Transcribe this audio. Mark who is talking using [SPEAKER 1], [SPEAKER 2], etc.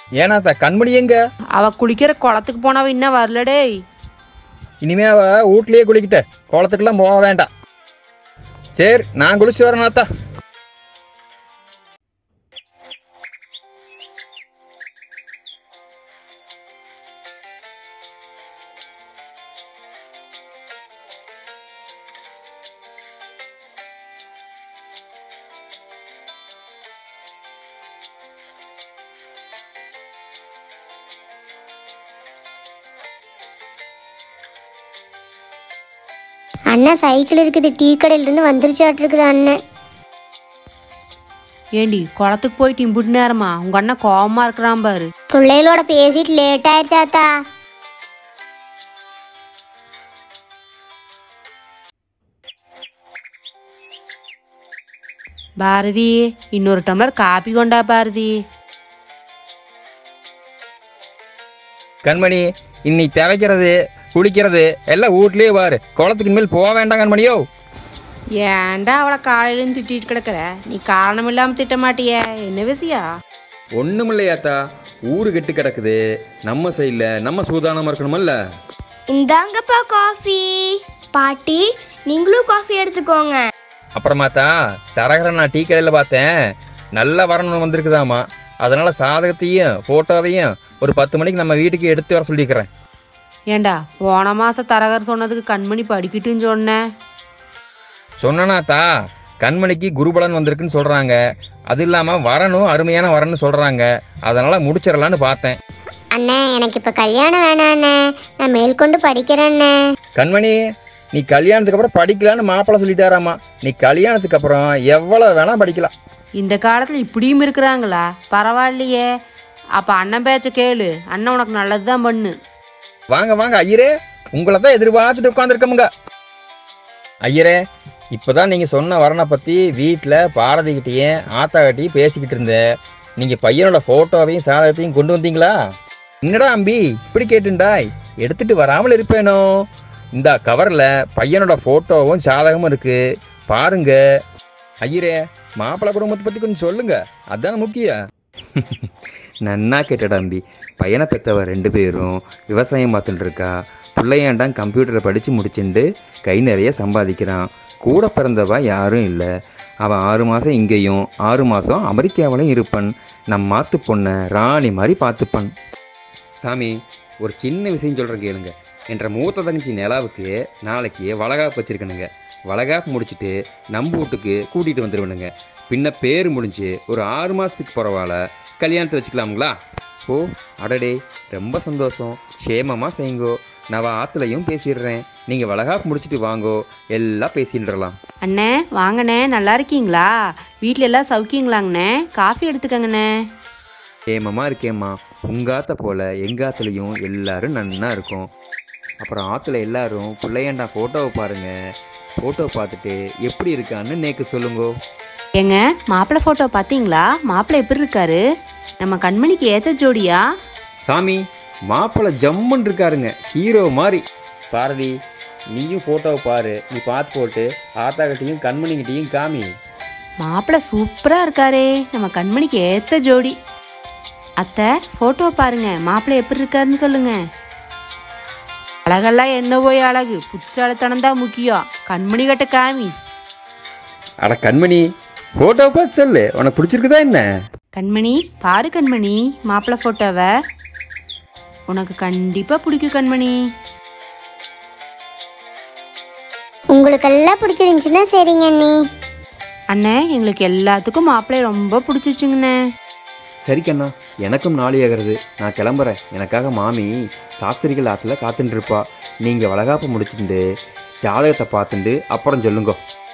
[SPEAKER 1] ஏனாத்தா கண்மணி எங்க
[SPEAKER 2] அவ குளிக்கிற குளத்துக்கு போனவ இன்னும் வரல டேய்
[SPEAKER 1] இனிமே அவ வீட்லயே குளிக்கிட்ட குளத்துக்கெல்லாம் போக வேண்டாம் சரி நான் குளிச்சு வரேன் ஆத்தா
[SPEAKER 3] அண்ணன் சைக்கிள் இருக்குது டீ கடையில இருந்து வந்துருச்சாட்டு இருக்குது அண்ணன்
[SPEAKER 2] ஏண்டி குளத்துக்கு போயிட்டு இம்புட்டு நேரமா உங்க அண்ணன் கோவமா இருக்கிறான் பாரு
[SPEAKER 3] பிள்ளைகளோட பேசிட்டு லேட் ஆயிடுச்சாத்தா
[SPEAKER 2] பாரதி இன்னொரு டம்ளர் காப்பி கொண்டா பாரதி
[SPEAKER 1] கண்மணி இன்னைக்கு தேவைக்கிறது குளிக்கிறது எல்லாம் வீட்லயே பாரு குளத்துக்கு இனிமேல் போக வேண்டாம் கண்மணியோ
[SPEAKER 2] ஏன்டா அவளை காலையிலேருந்து திட்டிட்டு கிடக்குற நீ காரணம் இல்லாம திட்ட மாட்டியே என்ன விஷயம்
[SPEAKER 1] ஒண்ணுமில்லையாத்தா ஊரு கெட்டு கிடக்குது நம்ம சைடில் நம்ம சூதானமா இருக்கணுமல்ல
[SPEAKER 4] இந்தாங்கப்பா காஃபி பாட்டி நீங்களும் காஃபி எடுத்துக்கோங்க
[SPEAKER 1] அப்புறமாத்தா தரகரை நான் டீ கடையில் பார்த்தேன் நல்ல வரணும் வந்திருக்குதாமா அதனால சாதகத்தையும் ஃபோட்டோவையும் ஒரு பத்து மணிக்கு நம்ம வீட்டுக்கு எடுத்து வர சொல்லிக்கிறேன்
[SPEAKER 2] ஏண்டா போன மாசம் தரகர் சொன்னதுக்கு கண்மணி படிக்கட்டுன்னு சொன்னேன்
[SPEAKER 1] சொன்னனாத்தா கண்மணிக்கு குருபலன் வந்திருக்குன்னு சொல்றாங்க அது இல்லாம வரணும் அருமையான வரணும்னு சொல்றாங்க அதனால முடிச்சிடலான்னு பார்த்தேன்
[SPEAKER 3] அண்ணே எனக்கு இப்ப கல்யாணம் வேணாம் அண்ணே நான் மேற்கொண்டு படிக்கிறேன் அண்ணே
[SPEAKER 1] கண்மணி நீ கல்யாணத்துக்கு அப்புறம் படிக்கலான்னு மாப்பிள்ளை சொல்லிட்டாராமா நீ கல்யாணத்துக்கு அப்புறம் எவ்வளவு வேணா படிக்கலாம்
[SPEAKER 2] இந்த காலத்துல இப்படியும் இருக்கிறாங்களா பரவாயில்லையே அப்ப அண்ணன் பேச்ச கேளு அண்ணன் உனக்கு நல்லது தான் பண்ணு
[SPEAKER 1] வாங்க வாங்க ஐயரே உங்களை தான் எதிர்பார்த்துட்டு உட்காந்துருக்கமுங்க ஐயரே இப்போதான் நீங்கள் சொன்ன வரனை பற்றி வீட்டில் பாரதிக்கிட்டேயும் ஆத்தாக்கிட்டையும் பேசிக்கிட்டு இருந்தேன் நீங்கள் பையனோட ஃபோட்டோவையும் சாதகத்தையும் கொண்டு வந்தீங்களா என்னடா அம்பி இப்படி கேட்டுண்டாய் எடுத்துட்டு வராமல் இருப்பேனோ இந்த கவரில் பையனோட ஃபோட்டோவும் சாதகமும் இருக்கு பாருங்க ஐயரே மாப்பிள்ளை குடும்பத்தை பற்றி கொஞ்சம் சொல்லுங்க அதான முக்கியம் நன்னா கேட்டடா அம்பி பையனை பெற்றவ ரெண்டு பேரும் விவசாயம் பார்த்துட்டு இருக்கா பிள்ளையாண்டான் கம்ப்யூட்டரை படித்து முடிச்சுண்டு கை நிறைய சம்பாதிக்கிறான் கூட பிறந்தவ யாரும் இல்லை அவன் ஆறு மாதம் இங்கேயும் ஆறு மாதம் அமெரிக்காவிலையும் இருப்பான் நம் மாத்து பொண்ணை ராணி மாதிரி பார்த்துப்பான் சாமி ஒரு சின்ன விஷயம் சொல்கிறேன் கேளுங்க என்ற மூத்த தங்கச்சி நிலாவுக்கு நாளைக்கு வளகாப்பு வச்சிருக்கணுங்க வளகாப்பு முடிச்சுட்டு நம்ம வீட்டுக்கு கூட்டிகிட்டு வந்துடுவனுங்க பின்ன பேர் முடிஞ்சு ஒரு ஆறு மாதத்துக்கு பரவாயில்ல கல்யாணத்தை வச்சுக்கலாமுங்களா ஓ அடடே ரொம்ப சந்தோஷம் க்ஷேமமாக செய்யுங்கோ நான் ஆற்றுலையும் பேசிடுறேன் நீங்கள் வளகாப்பு முடிச்சுட்டு வாங்கோ எல்லாம் பேசின்றலாம்
[SPEAKER 2] அண்ணே வாங்கண்ணே நல்லா இருக்கீங்களா வீட்ல எல்லாம் சௌக்கியங்களாங்கண்ணே காஃபி எடுத்துக்கங்கண்ணே
[SPEAKER 1] க்ஷேமமாக இருக்கேம்மா உங்கள் ஆத்த போல் எங்கள் ஆற்றுலையும் எல்லாரும் நன்னா இருக்கும் அப்புறம் ஆற்றுல எல்லாரும் பிள்ளையாண்டா ஃபோட்டோவை பாருங்கள் ஃபோட்டோவை பார்த்துட்டு எப்படி இருக்கான்னு நேக்கு சொல்லுங்கோ
[SPEAKER 2] ஏங்க மாப்பிள்ளை ஃபோட்டோ பார்த்தீங்களா மாப்பிள்ளை எப்படி இருக்காரு நம்ம கண்மணிக்கு ஏத்த ஜோடியா
[SPEAKER 1] சாமி மாப்பிள்ளை ஜம்முன்னு இருக்காருங்க ஹீரோ மாதிரி பாரதி நீயும் ஃபோட்டோவை பாரு நீ பார்த்து போட்டு ஆத்தாக்கிட்டையும் கண்மணிக்கிட்டையும் காமி
[SPEAKER 2] மாப்பிள்ளை சூப்பரா இருக்காரே நம்ம கண்மணிக்கு ஏத்த ஜோடி அத்தை ஃபோட்டோ பாருங்க மாப்பிள்ளை எப்படி இருக்காருன்னு சொல்லுங்க அழகெல்லாம் என்ன போய் அழகு புட்சாலித்தனம் தான் முக்கியம் கண்மணி கட்ட காமி
[SPEAKER 1] அட கண்மணி ஃபோட்டோவை பார்த்து சொல்லு உனக்கு பிடிச்சிருக்குதா என்ன
[SPEAKER 2] கண்மணி பாரு கண்மணி மாப்பிள்ளை ஃபோட்டோவை உனக்கு கண்டிப்பா பிடிக்கும் கண்மணி
[SPEAKER 3] உங்களுக்கெல்லாம் பிடிச்சிருந்துச்சுன்னா சரிங்க அண்ணி
[SPEAKER 2] அண்ணே எங்களுக்கு எல்லாத்துக்கும் மாப்பிள்ளைய ரொம்ப பிடிச்சிச்சுங்கண்ணே
[SPEAKER 1] சரி கண்ணா எனக்கும் நாளை ஆகிறது நான் கிளம்புறேன் எனக்காக மாமி சாஸ்திரிகள் ஆற்றுல காத்துட்டு இருப்பா நீங்கள் வளகாப்பு முடிச்சுட்டு ஜாதகத்தை பார்த்துட்டு அப்புறம் சொல்லுங்க